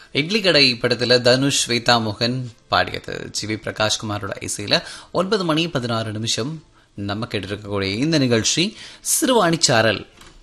இட்லி கடை படத்துல தனுஷ் ஸ்வேதா மோகன் பாடியது ஜி வி பிரகாஷ்குமாரோட இசையில ஒன்பது மணி பதினாறு நிமிஷம் நம்ம கேட்டிருக்கக்கூடிய இந்த நிகழ்ச்சி சிறுவாணி சாரல்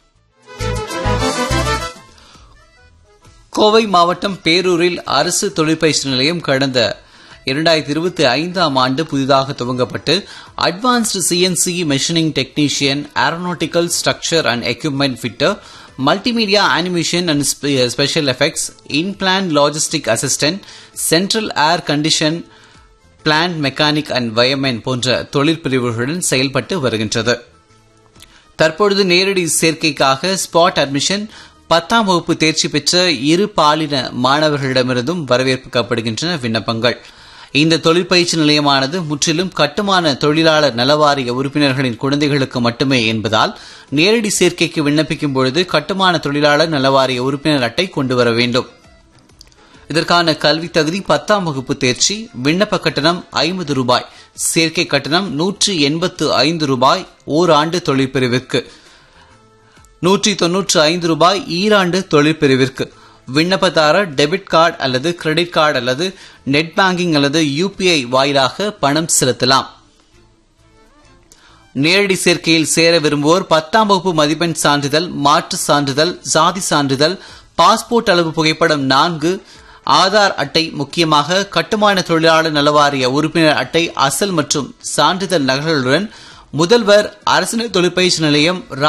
கோவை மாவட்டம் பேரூரில் அரசு தொழிற்பயிற்சி நிலையம் கடந்த இரண்டாயிரத்தி இருபத்தி ஐந்தாம் ஆண்டு புதிதாக துவங்கப்பட்டு advanced CNC machining technician aeronautical structure and equipment fitter multimedia animation and special effects inplant logistic assistant central air condition plant mechanic and wireman போன்ற தொழிற்பிரிவுகளுடன் செயல்பட்டு வருகின்றது தற்பொழுது நேரடி சேர்க்கைக்காக ஸ்பாட் அட்மிஷன் பத்தாம் வகுப்பு தேர்ச்சி பெற்ற இரு பாலின மாணவர்களிடமிருந்தும் வரவேற்கப்படுகின்றன விண்ணப்பங்கள் இந்த தொழிற்பயிற்சி நிலையமானது முற்றிலும் கட்டுமான தொழிலாளர் நலவாரிய உறுப்பினர்களின் குழந்தைகளுக்கு மட்டுமே என்பதால் நேரடி சேர்க்கைக்கு விண்ணப்பிக்கும் பொழுது கட்டுமான தொழிலாளர் நலவாரிய உறுப்பினர் அட்டை கொண்டு வர வேண்டும் இதற்கான கல்வி தகுதி பத்தாம் வகுப்பு தேர்ச்சி விண்ணப்ப கட்டணம் ஐம்பது ரூபாய் சேர்க்கை கட்டணம் நூற்றி எண்பத்து ஐந்து ரூபாய் ஓராண்டு தொழிற்பிரிவிற்கு நூற்றி தொன்னூற்று ஐந்து ரூபாய் ஈராண்டு தொழிற்பிரிவிற்கு விண்ணப்பதாரர் டெபிட் கார்டு அல்லது கிரெடிட் கார்டு அல்லது நெட் பேங்கிங் அல்லது யூபிஐ வாயிலாக பணம் செலுத்தலாம் நேரடி சேர்க்கையில் சேர விரும்புவோர் பத்தாம் வகுப்பு மதிப்பெண் சான்றிதழ் மாற்று சான்றிதழ் சாதி சான்றிதழ் பாஸ்போர்ட் அளவு புகைப்படம் நான்கு ஆதார் அட்டை முக்கியமாக கட்டுமான தொழிலாளர் நலவாரிய உறுப்பினர் அட்டை அசல் மற்றும் சான்றிதழ் நகல்களுடன் முதல்வர் அரசினர் தொழிற்பயிற்சி நிலையம்